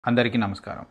అందరికీ నమస్కారం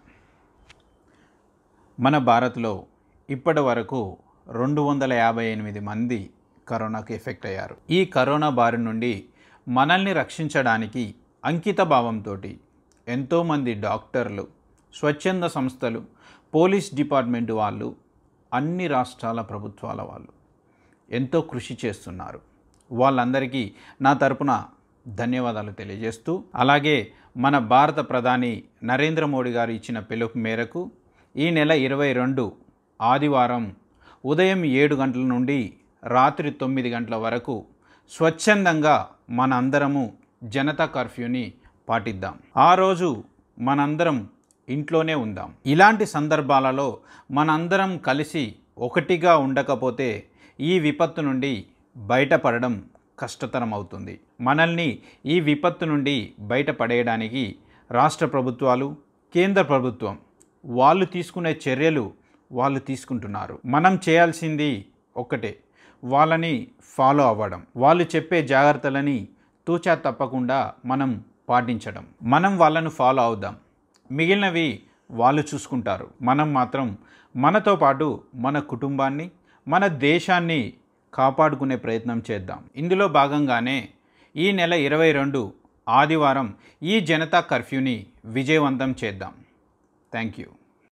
మన భారత్లో ఇప్పటి వరకు రెండు వందల యాభై ఎనిమిది మంది కరోనాకు ఎఫెక్ట్ అయ్యారు ఈ కరోనా బారి నుండి మనల్ని రక్షించడానికి అంకిత భావంతో ఎంతోమంది డాక్టర్లు స్వచ్ఛంద సంస్థలు పోలీస్ డిపార్ట్మెంట్ వాళ్ళు అన్ని రాష్ట్రాల ప్రభుత్వాల వాళ్ళు ఎంతో కృషి చేస్తున్నారు వాళ్ళందరికీ నా తరపున ధన్యవాదాలు తెలియజేస్తూ అలాగే మన భారత ప్రధాని నరేంద్ర మోడీ గారు ఇచ్చిన పిలుపు మేరకు ఈ నెల ఇరవై రెండు ఆదివారం ఉదయం ఏడు గంటల నుండి రాత్రి తొమ్మిది గంటల వరకు స్వచ్ఛందంగా మనందరము జనతా కర్ఫ్యూని పాటిద్దాం ఆ రోజు మనందరం ఇంట్లోనే ఉందాం ఇలాంటి సందర్భాలలో మనందరం కలిసి ఒకటిగా ఉండకపోతే ఈ విపత్తు నుండి బయటపడడం కష్టతరం అవుతుంది మనల్ని ఈ విపత్తు నుండి బయటపడేయడానికి రాష్ట్ర ప్రభుత్వాలు కేంద్ర ప్రభుత్వం వాళ్ళు తీసుకునే చర్యలు వాళ్ళు తీసుకుంటున్నారు మనం చేయాల్సింది ఒక్కటే వాళ్ళని ఫాలో అవ్వడం వాళ్ళు చెప్పే జాగ్రత్తలని తూచా తప్పకుండా మనం పాటించడం మనం వాళ్ళను ఫాలో అవుదాం మిగిలినవి వాళ్ళు చూసుకుంటారు మనం మాత్రం మనతో పాటు మన కుటుంబాన్ని మన దేశాన్ని కాపాడుకునే ప్రయత్నం చేద్దాం ఇందులో భాగంగానే ఈ నెల ఇరవై రెండు ఆదివారం ఈ జనతా కర్ఫ్యూని విజయవంతం చేద్దాం థ్యాంక్ యూ